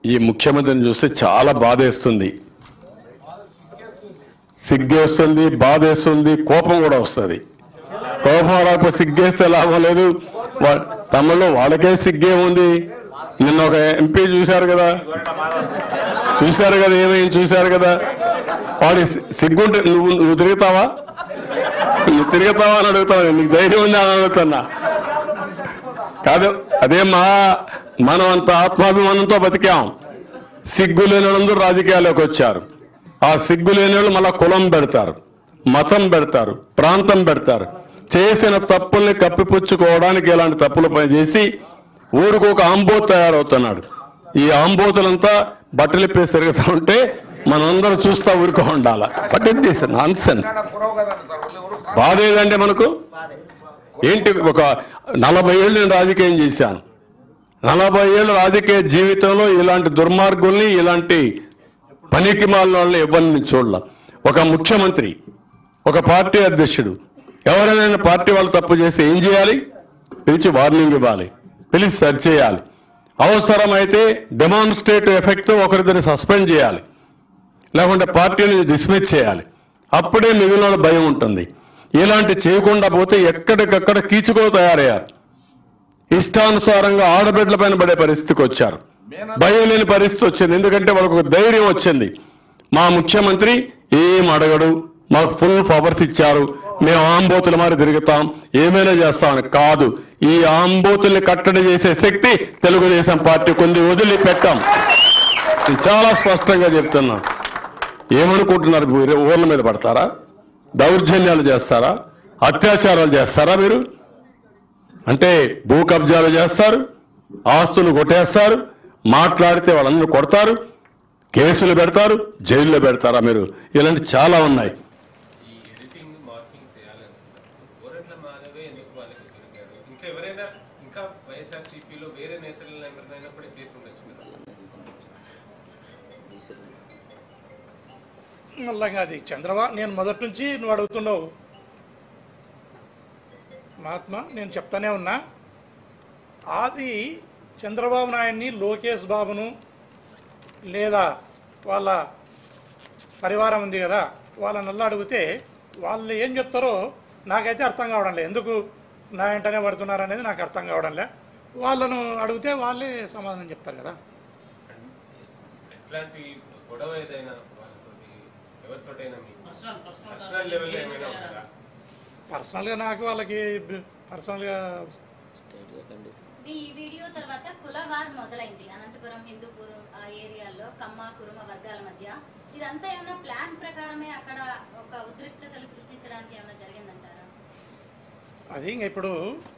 ఈ ముఖ్యమంత్రిని చూస్తే చాలా బాధేస్తుంది సిగ్గేస్తుంది బాధేస్తుంది కోపం కూడా వస్తుంది కోపం రాకపోతే సిగ్గేస్తే లాభం లేదు వా- తమలో వాళ్ళకే సిగ్గే ఉంది నిన్న ఒక ఎంపీ చూశారు కదా చూశారు కదా ఏమైంది చూశారు కదా వాడి సి- సిగ్గుంటే నువ్వు నువ్వు తిరుగుతావా నువ్వు తిరుగుతావా అని అడుగుతావు నీకు ధైర్యం ఉంది అని అడుగుతున్నా కాదు అదే మా మనం అంత ఆత్మాభిమానంతో బతికాం సిగ్గు లేని వాళ్ళందరూ రాజకీయాల్లోకి వచ్చారు ఆ సిగ్గు లేని వాళ్ళు మళ్ళా కులం పెడతారు మతం పెడతారు ప్రాంతం పెడతారు చేసిన తప్పుల్ని కప్పిపుచ్చుకోవడానికి ఇలాంటి తప్పులు పని చేసి ఊరికి ఒక ఆంబోత్ తయారవుతున్నాడు ఈ ఆంబోతులంతా బట్టలు ఇప్పేసి తిరుగుతూ ఉంటే మనందరం చూస్తా ఊరుకో ఉండాల but it this nonsense బాధ ఏదంటే మనకు ఏంటి ఒక నలభై ఏళ్ళు నేను రాజకీయం చేశాను నలభై ఏళ్ళ రాజకీయ జీవితంలో ఇలాంటి దుర్మార్గుల్ని ఇలాంటి పనికి మాలిన వాళ్ళని ఎవరిని చూడాల ఒక ముఖ్యమంత్రి ఒక పార్టీ అధ్యక్షుడు ఎవరైనా పార్టీ వాళ్ళు తప్పు చేస్తే ఏం చేయాలి పిలిచి వార్నింగ్ ఇవ్వాలి పిలిచి సరిచేయాలి అవసరమైతే డెమాన్స్ట్రేటివ్ ఎఫెక్ట్తో ఒకరిద్దరిని సస్పెండ్ చేయాలి లేకుంటే పార్టీని డిస్మిస్ చేయాలి అప్పుడే మిగిలిన వాళ్ళ భయం ఉంటుంది ఇలాంటి చేయకుండా పోతే ఎక్కడికక్కడ కీచుకో తయారయ్యారు ఇష్టానుసారంగా ఆడబిడ్డల పైన పడే పరిస్థితికి వచ్చారు భయం లేని పరిస్థితి వచ్చింది ఎందుకంటే వాళ్ళకు ఒక ధైర్యం వచ్చింది మా ముఖ్యమంత్రి ఏం అడగడు మాకు ఫుల్ పవర్స్ ఇచ్చారు మేము ఆంబోతుల మారి తిరుగుతాం ఏమైనా చేస్తామని కాదు ఈ ఆంబోతుల్ని కట్టడి చేసే శక్తి తెలుగుదేశం పార్టీ కొన్ని వదిలిపెట్టాం నేను చాలా స్పష్టంగా చెప్తున్నా ఏమనుకుంటున్నారు మీరు ఊర్ల మీద పడతారా దౌర్జన్యాలు చేస్తారా అత్యాచారాలు చేస్తారా మీరు అంటే భూ కబ్జాలు చేస్తారు ఆస్తులు కొట్టేస్తారు మాట్లాడితే వాళ్ళందరూ కొడతారు కేసులు పెడతారు జైల్లో పెడతారా మీరు ఇలాంటి చాలా ఉన్నాయి ఈ ఎడిటింగ్ మార్కింగ్ చేయాలని గోరెట్ల మాధవే ఎందుకు వాళ్ళకి దొరికాడు ఇంకా ఎవరైనా ఇంకా వైఎస్ఆర్సీపీలో వేరే నేతలను ఎవరినైనా కూడా చేసి ఉండొచ్చు కదా మళ్ళీ అది చంద్రబాబు నేను మొదటి నుంచి నువ్వు అడుగుతున్నావు మహాత్మా నేను చెప్తానే ఉన్నా అది చంద్రబాబు నాయుడిని లోకేష్ బాబును లేదా వాళ్ళ పరివారం ఉంది కదా వాళ్ళని నల్ల అడిగితే వాళ్ళు ఏం చెప్తారో నాకైతే అర్థం కావడం లేదు ఎందుకు నా వెంటనే పడుతున్నారు అనేది నాకు అర్థం కావడం లే వాళ్ళను అడిగితే వాళ్ళే సమాధానం చెప్తారు కదా ఎట్లాంటి గొడవ ఏదైనా వాళ్ళతోటి ఎవరితోటైనా మీకు పర్సనల్ లెవెల్ ఏమైనా ఉందా పర్సనల్గా నాకు వాళ్ళకి పర్సనల్గా ఈ వీడియో తర్వాత కులవార్ మొదలైంది అనంతపురం హిందూపూర్ ఆ ఏరియాలో కమ్మ కురుమ వర్గాల మధ్య ఇదంతా ఏమైనా ప్లాన్ ప్రకారమే అక్కడ ఒక ఉద్రిక్తతలు సృష్టించడానికి ఏమైనా జరిగిందంటారా అది ఇంక ఇప్పుడు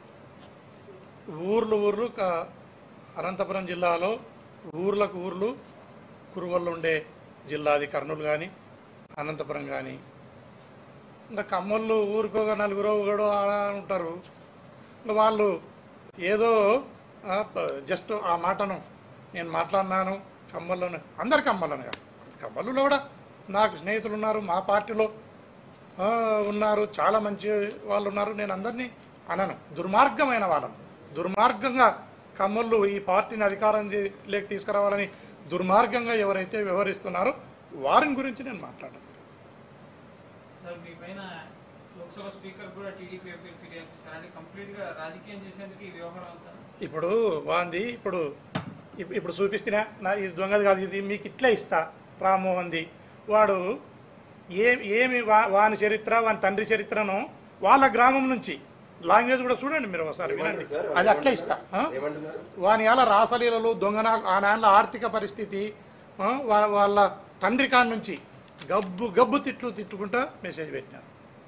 ఊర్లు ఊర్లు క- అనంతపురం జిల్లాలో ఊర్లకు ఊర్లు కురువల్లో ఉండే జిల్లా అది కర్నూలు కానీ అనంతపురం కానీ ఇంకా కమ్మళ్ళు ఊరికి ఒక నలుగురు ఒకడు ఆడ ఉంటారు ఇంకా వాళ్ళు ఏదో ఆ, ప- జస్ట్ ఆ మాటను నేను మాట్లాడినాను కమ్మల్లోనే అందరు కమ్మలను కాదు కమ్మల్లో కూడా నాకు స్నేహితులు ఉన్నారు మా పార్టీలో ఆ, ఉన్నారు చాలా మంచి వాళ్ళు ఉన్నారు నేను అందరినీ అనను దుర్మార్గమైన వాళ్ళను దుర్మార్గంగా కమ్మళ్ళు ఈ పార్టీని అధికారం తీ- లేక తీసుకురావాలని దుర్మార్గంగా ఎవరైతే వ్యవహరిస్తున్నారో వారిని గురించి నేను మాట్లాడను సార్ మీ పైన లోక్సభ స్పీకర్ కూడా టీడీపీ ఎంపీలు ఫిర్యాదు చేశారు అంటే కంప్లీట్ గా రాజకీయం చేసేందుకు ఈ వ్యవహారం అంతా ఇప్పుడు వాంది ఇప్పుడు ఇప్- ఇప్పుడు చూపిస్తున్నా నా ఇది దొంగది కాదు ఇది మీకు ఇట్లా ఇస్తా రామ్మోహన్ది వాడు ఏ ఏమి వా- వాని చరిత్ర వాని తండ్రి చరిత్రను వాళ్ళ గ్రామం నుంచి లాంగ్వేజ్ కూడా చూడండి మీరు ఒకసారి వినండి అది అట్లా ఇస్తా ఆ? వాని అలా రాసలీలలు దొంగన ఆ నాన్న ఆర్థిక పరిస్థితి ఆ? వాళ్ళ వాళ్ళ తండ్రి కాడ నుంచి గబ్బు గబ్బు తిట్లు తిట్టుకుంటా మెసేజ్ పెట్టినారు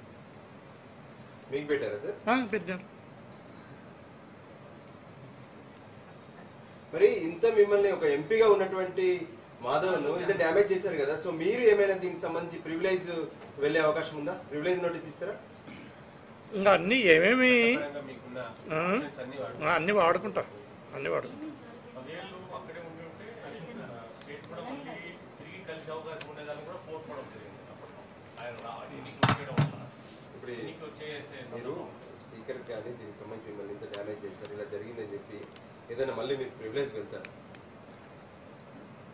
మీకు పెట్టారా సార్ ఆ, పెట్టినారు మరి ఇంత మిమ్మల్ని ఒక ఎంపీగా ఉన్నటువంటి మాధవ్ను ఇంత డ్యామేజ్ చేశారు కదా సో మీరు ఏమైనా దీనికి సంబంధించి ప్రివిలేజ్ వెళ్ళే అవకాశం ఉందా ప్రివిలేజ్ నోటీస్ ఇస్తారా ఇంకా అన్నీ ఏమేమి పరంగా మీకున్న ఆ? options అన్ని వాడు ఆ, అన్నీ వాడుకుంటా అన్నీ వాడుకుంటా ఇప్పుడు మీరు స్పీకర్ కానీ దీనికి సంబంధించి మిమ్మల్ని ఇంత డ్యామేజ్ చేశారు ఇలా జరిగిందని చెప్పి ఏదైనా మళ్ళీ మీరు ప్రివిలేజ్ వెళ్తారు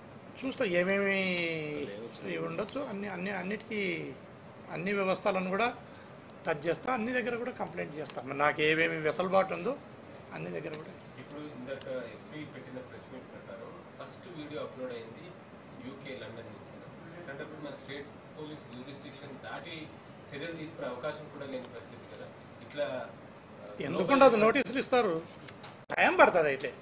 చూస్తా ఏమేమి ఇవి ఉండొచ్చు అన్ని అన్ని అన్నిటికీ అన్ని వ్యవస్థలను కూడా టచ్ చేస్తా అన్ని దగ్గర కూడా కంప్లైంట్ చేస్తాను మరి నాకు ఏమేమి వెసలుబాటు ఉందో అన్ని దగ్గర కూడా ఇప్పుడు ఇందాక ఎస్పీ పెట్టిన ప్రెస్ మీట్ ప్రకారం ఫస్ట్ వీడియో అప్లోడ్ అయింది యూకే లండన్ నుంచి అట్లాంటప్పుడు మన స్టేట్ పోలీస్ జ్యూరిస్టిక్షన్ దాటి చర్యలు తీసుకునే అవకాశం కూడా లేని పరిస్థితి కదా ఇట్లా ఆ, ఎందుకుండదు నోటీసులు ఇస్తారు టైం పడుతుంది అయితే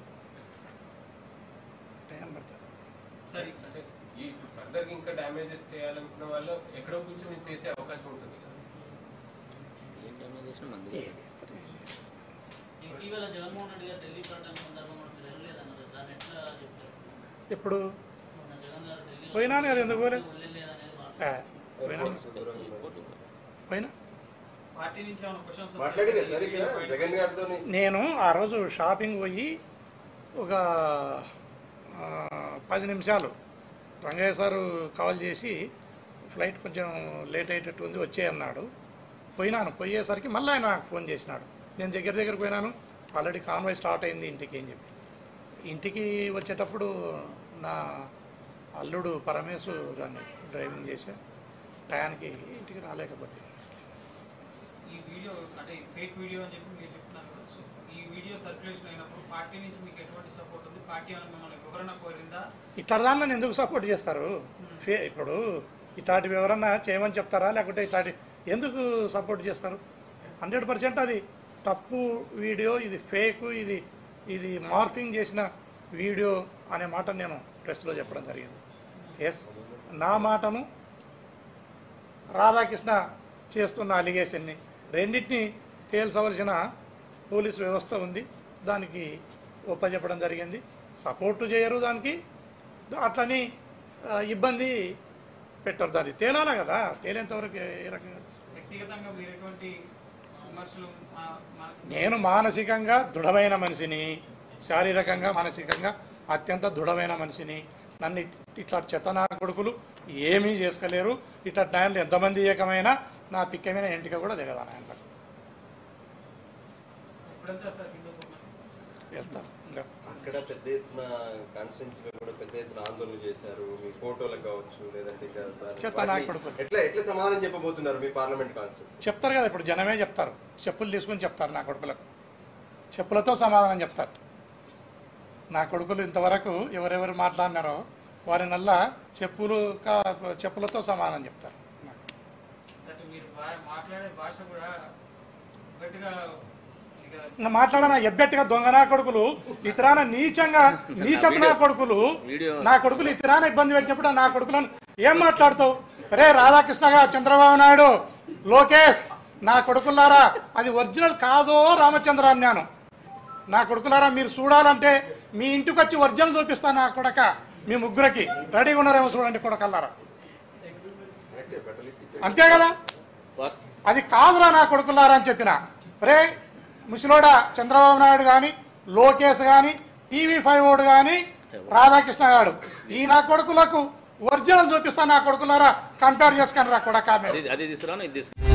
టైం పడుతుంది సరే అంటే ఈ ఇప్పుడు ఫర్దర్ గా ఇంకా డ్యామేజెస్ చేయాలనుకున్న వాళ్ళు ఎక్కడో కూర్చొని చేసే అవకాశం ఉంటుంది కదా ఏం చేస్తారు? ఇటీవల జగన్మోహన్ రెడ్డి గారు ఢిల్లీ పర్యటన సందర్భంగా మీరు వెళ్ళలేదన్నారు దాన్ని ఎట్లా చెప్తారు ఎప్పుడు మొన్న జగన్ గారు ఢిల్లీ పోయినాను కదా ఎందుకు పోలే వెళ్ళలేదనేది మాట ఆ, పోయినా పోయినా పార్టీ నుంచి ఏమైనా క్వశ్చన్స్ మాట్లాడిరా సార్ ఇక్కడ జగన్ గారితో నేను ఆ రోజు షాపింగ్ పోయి ఒక ఆ, పది నిమిషాలు రంగయ్య సారు కాల్ చేసి ఫ్లైట్ కొంచెం లేట్ అయ్యేటట్టు ఉంది వచ్చే అన్నాడు పోయినాను పోయేసరికి మళ్ళీ ఆయన నాకు ఫోన్ చేసినాడు నేను దగ్గర దగ్గర పోయినాను ఆల్రెడీ కాన్వాయ్ స్టార్ట్ అయింది ఇంటికి అని చెప్పి ఇంటికి వచ్చేటప్పుడు నా అల్లుడు పరమేశు దాన్ని డ్రైవింగ్ చేశా టయానికి ఇంటికి రాలేకపోతే ఈ వీడియో అంటే ఫేక్ వీడియో అని చెప్పి మీరు చెప్తున్నారు కదా సో ఈ వీడియో సర్క్యులేషన్ అయినప్పుడు పార్టీ నుంచి మీకు ఎటువంటి సపోర్ట్ ఉంది పార్టీ ఏమైనా మిమ్మల్ని వివరణ కోరిందా ఇట్లాంటి దాన్ని ఎందుకు సపోర్ట్ చేస్తారు ఫే ఇప్పుడు ఇట్లాంటివి ఎవరన్నా చేయమని చెప్తారా లేకుంటే ఇట్లాంటి ఎందుకు సపోర్ట్ చేస్తారు హండ్రెడ్ పర్సెంట్ అది తప్పు వీడియో ఇది ఫేక్ ఇది ఇది మార్ఫింగ్ చేసిన వీడియో అనే మాట నేను ప్రెస్లో చెప్పడం జరిగింది ఎస్ నా మాటను రాధాకృష్ణ చేస్తున్న అలిగేషన్ని రెండింటిని తేల్చవలసిన పోలీస్ వ్యవస్థ ఉంది దానికి ఒప్పజెప్పడం జరిగింది సపోర్టు చేయరు దానికి అట్లని ఆ, ఇబ్బంది పెట్టరు దాన్ని తేలాలి కదా తేలేంతవరకు ఏ ఏ రకంగా వ్యక్తిగతంగా మీరు ఎటువంటి విమర్శలు మా- మానసిక నేను మానసికంగా దృఢమైన మనిషిని శారీరకంగా మానసికంగా అత్యంత దృఢమైన మనిషిని నన్ను ఇట్- ఇట్లా చెత్తనా కొడుకులు ఏమీ చేసుకోలేరు ఇట్లా టైంలో ఎంతమంది ఏకమైనా నా పిక్కమైన ఎంటిక కూడా దిగదాను ఆయన ఎప్పుడంతా సార్ హిందూపూర్ వెళ్తాను ఇంకా అక్కడ పెద్ద ఎత్తున కాన్స్టిట్యున్సీలో కూడా పెద్ద ఎత్తున ఆందోళన చేశారు మీ ఫోటోలకు కావచ్చు లేదంటే ఇంకా దాని- చెత్త నా కొడుకు. ఎట్లా ఎట్లా సమాధానం చెప్పబోతున్నారు మీ పార్లమెంట్ కాన్స్టిట్యున్సీ చెప్తారు కదా ఇప్పుడు జనమే చెప్తారు చెప్పులు తీసుకుని చెప్తారు నా కొడుకులకు చెప్పులతో సమాధానం చెప్తారు నా కొడుకులు ఇంతవరకు ఎవరెవరు మాట్లాడినారో వారి నల్ల చెప్పులు కా- చెప్పులతో సమాధానం చెప్తారు అంటే మీరు బా- మాట్లాడే భాష కూడా గట్టిగా ఇక ఇంకా మాట్లాడన ఎబ్బెట్టుగా దొంగ నా కొడుకులు ఇతరాన నీచంగా నీచపు నా కొడుకులు నా కొడుకులు ఇతరాన ఇబ్బంది పెట్టినప్పుడు నా కొడుకులను ఏం మాట్లాడతావు రే రాధాకృష్ణగా చంద్రబాబు నాయుడు లోకేష్ నా కొడుకులారా అది ఒరిజినల్ కాదో రామచంద్ర అన్నాను నా కొడుకులారా మీరు చూడాలంటే మీ ఇంటికి వచ్చి ఒరిజినల్ చూపిస్తాను నా కొడక మీ ముగ్గురికి రెడీగా ఉన్నారేమో చూడండి కొడకల్లారా అంతే కదా అది కాదురా నా కొడుకులారా అని చెప్పిన రే ముసలోడా చంద్రబాబు నాయుడు కానీ లోకేష్ కానీ టీవీ ఫైవ్ ఓడు కానీ రాధాకృష్ణ గారు ఈ నా కొడుకులకు ఒరిజినల్ చూపిస్తా నా కొడుకులారా కంపేర్ చేసుకొని రా కొడక మీరు అది అది తీసుకురాను ఇది తీసుకురా